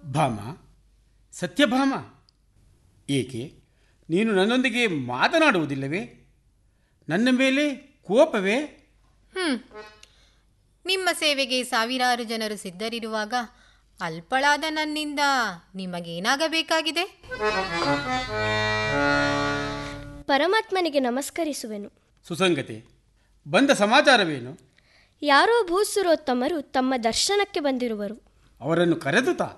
ಭಾಮ ಸತ್ಯಭಾಮ ಏಕೆ ನೀನು ನನ್ನೊಂದಿಗೆ ಮಾತನಾಡುವುದಿಲ್ಲವೇ ನನ್ನ ಮೇಲೆ ಕೋಪವೇ ಹ್ಮ್ ನಿಮ್ಮ ಸೇವೆಗೆ ಸಾವಿರಾರು ಜನರು ಸಿದ್ಧರಿರುವಾಗ ಅಲ್ಪಳಾದ ನನ್ನಿಂದ ನಿಮಗೇನಾಗಬೇಕಾಗಿದೆ ಪರಮಾತ್ಮನಿಗೆ ನಮಸ್ಕರಿಸುವೆನು ಸುಸಂಗತೆ ಬಂದ ಸಮಾಚಾರವೇನು ಯಾರೋ ಭೂಸುರೋತ್ತಮರು ತಮ್ಮ ದರ್ಶನಕ್ಕೆ ಬಂದಿರುವರು ಅವರನ್ನು ಕರೆದು ತಾ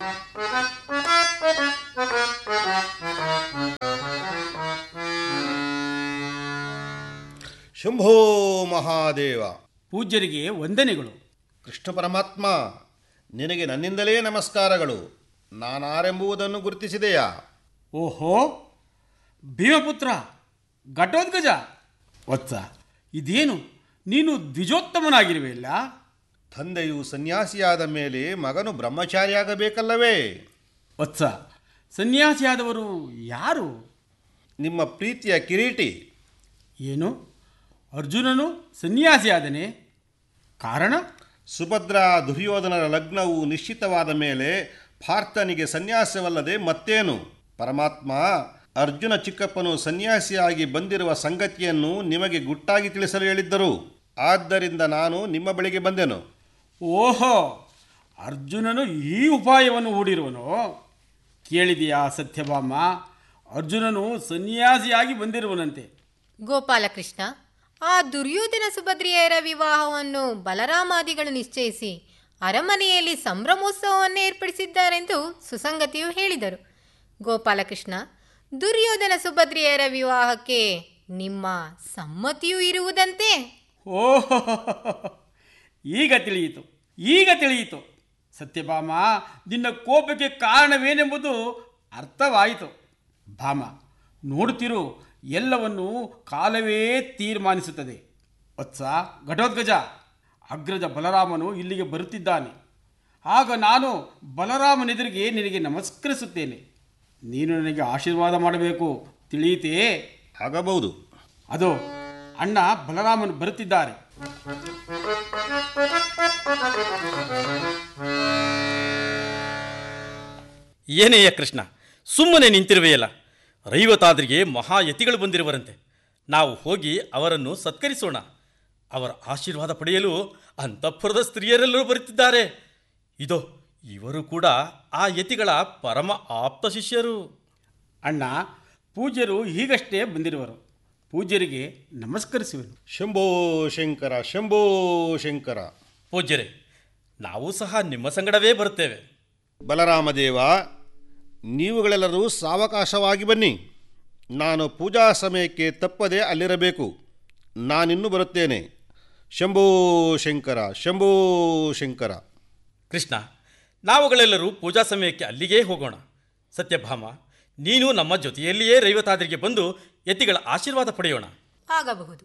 ಶಂಭೋ ಮಹಾದೇವ ಪೂಜ್ಯರಿಗೆ ವಂದನೆಗಳು ಕೃಷ್ಣ ಪರಮಾತ್ಮ ನಿನಗೆ ನನ್ನಿಂದಲೇ ನಮಸ್ಕಾರಗಳು ನಾನಾರೆಂಬುದನ್ನು ಗುರುತಿಸಿದೆಯಾ ಓಹೋ ಭೀಮಪುತ್ರ ಘಟೋದ್ಗಜ ವತ್ಸ ಇದೇನು ನೀನು ದ್ವಿಜೋತ್ತಮನಾಗಿರುವೆಯಲ್ಲ ತಂದೆಯು ಸನ್ಯಾಸಿಯಾದ ಮೇಲೆ ಮಗನು ಬ್ರಹ್ಮಚಾರಿಯಾಗಬೇಕಲ್ಲವೇ ವತ್ಸ ಸನ್ಯಾಸಿಯಾದವರು ಯಾರು ನಿಮ್ಮ ಪ್ರೀತಿಯ ಕಿರೀಟಿ ಏನು ಅರ್ಜುನನು ಸನ್ಯಾಸಿಯಾದನೆ ಕಾರಣ ಸುಭದ್ರ ದುರ್ಯೋಧನರ ಲಗ್ನವು ನಿಶ್ಚಿತವಾದ ಮೇಲೆ ಪಾರ್ಥನಿಗೆ ಸನ್ಯಾಸವಲ್ಲದೆ ಮತ್ತೇನು ಪರಮಾತ್ಮ ಅರ್ಜುನ ಚಿಕ್ಕಪ್ಪನು ಸನ್ಯಾಸಿಯಾಗಿ ಬಂದಿರುವ ಸಂಗತಿಯನ್ನು ನಿಮಗೆ ಗುಟ್ಟಾಗಿ ತಿಳಿಸಲು ಹೇಳಿದ್ದರು ಆದ್ದರಿಂದ ನಾನು ನಿಮ್ಮ ಬಳಿಗೆ ಬಂದೆನು ಓಹೋ ಅರ್ಜುನನು ಈ ಉಪಾಯವನ್ನು ಹೂಡಿರುವನು ಕೇಳಿದೆಯಾ ಸತ್ಯಭಾಮ ಅರ್ಜುನನು ಸನ್ಯಾಸಿಯಾಗಿ ಬಂದಿರುವನಂತೆ ಗೋಪಾಲಕೃಷ್ಣ ಆ ದುರ್ಯೋಧನ ಸುಭದ್ರಿಯರ ವಿವಾಹವನ್ನು ಬಲರಾಮಾದಿಗಳು ನಿಶ್ಚಯಿಸಿ ಅರಮನೆಯಲ್ಲಿ ಸಂಭ್ರಮೋತ್ಸವವನ್ನು ಏರ್ಪಡಿಸಿದ್ದಾರೆಂದು ಸುಸಂಗತಿಯು ಹೇಳಿದರು ಗೋಪಾಲಕೃಷ್ಣ ದುರ್ಯೋಧನ ಸುಭದ್ರಿಯರ ವಿವಾಹಕ್ಕೆ ನಿಮ್ಮ ಸಮ್ಮತಿಯೂ ಇರುವುದಂತೆ ಓಹೋ ಈಗ ತಿಳಿಯಿತು ಈಗ ತಿಳಿಯಿತು ಸತ್ಯಭಾಮ ನಿನ್ನ ಕೋಪಕ್ಕೆ ಕಾರಣವೇನೆಂಬುದು ಅರ್ಥವಾಯಿತು ಭಾಮ ನೋಡುತ್ತಿರು ಎಲ್ಲವನ್ನು ಕಾಲವೇ ತೀರ್ಮಾನಿಸುತ್ತದೆ ವತ್ಸ ಘಟೋದ್ಗಜ ಅಗ್ರಜ ಬಲರಾಮನು ಇಲ್ಲಿಗೆ ಬರುತ್ತಿದ್ದಾನೆ ಆಗ ನಾನು ಬಲರಾಮನೆದುರಿಗೆ ನಿನಗೆ ನಮಸ್ಕರಿಸುತ್ತೇನೆ ನೀನು ನನಗೆ ಆಶೀರ್ವಾದ ಮಾಡಬೇಕು ತಿಳಿಯಿತೇ ಆಗಬಹುದು ಅದು ಅಣ್ಣ ಬಲರಾಮನು ಬರುತ್ತಿದ್ದಾರೆ ಏನೇಯ ಕೃಷ್ಣ ಸುಮ್ಮನೆ ನಿಂತಿರುವೆಯಲ್ಲ ರೈವತಾದ್ರಿಗೆ ಮಹಾಯತಿಗಳು ಬಂದಿರುವರಂತೆ ನಾವು ಹೋಗಿ ಅವರನ್ನು ಸತ್ಕರಿಸೋಣ ಅವರ ಆಶೀರ್ವಾದ ಪಡೆಯಲು ಅಂತಃಪುರದ ಸ್ತ್ರೀಯರೆಲ್ಲರೂ ಬರುತ್ತಿದ್ದಾರೆ ಇದೋ ಇವರು ಕೂಡ ಆ ಯತಿಗಳ ಪರಮ ಆಪ್ತ ಶಿಷ್ಯರು ಅಣ್ಣ ಪೂಜ್ಯರು ಹೀಗಷ್ಟೇ ಬಂದಿರುವರು ಪೂಜ್ಯರಿಗೆ ನಮಸ್ಕರಿಸುವೆನು ಶಂಭೋ ಶಂಕರ ಶಂಭೋ ಶಂಕರ ಪೂಜ್ಯರೇ ನಾವು ಸಹ ನಿಮ್ಮ ಸಂಗಡವೇ ಬರುತ್ತೇವೆ ಬಲರಾಮದೇವ ನೀವುಗಳೆಲ್ಲರೂ ಸಾವಕಾಶವಾಗಿ ಬನ್ನಿ ನಾನು ಪೂಜಾ ಸಮಯಕ್ಕೆ ತಪ್ಪದೆ ಅಲ್ಲಿರಬೇಕು ನಾನಿನ್ನೂ ಬರುತ್ತೇನೆ ಶಂಭೋ ಶಂಕರ ಶಂಭೋ ಶಂಕರ ಕೃಷ್ಣ ನಾವುಗಳೆಲ್ಲರೂ ಪೂಜಾ ಸಮಯಕ್ಕೆ ಅಲ್ಲಿಗೇ ಹೋಗೋಣ ಸತ್ಯಭಾಮ ನೀನು ನಮ್ಮ ಜೊತೆಯಲ್ಲಿಯೇ ರೈವತಾದ್ರಿಗೆ ಬಂದು ಯತಿಗಳ ಆಶೀರ್ವಾದ ಪಡೆಯೋಣ ಆಗಬಹುದು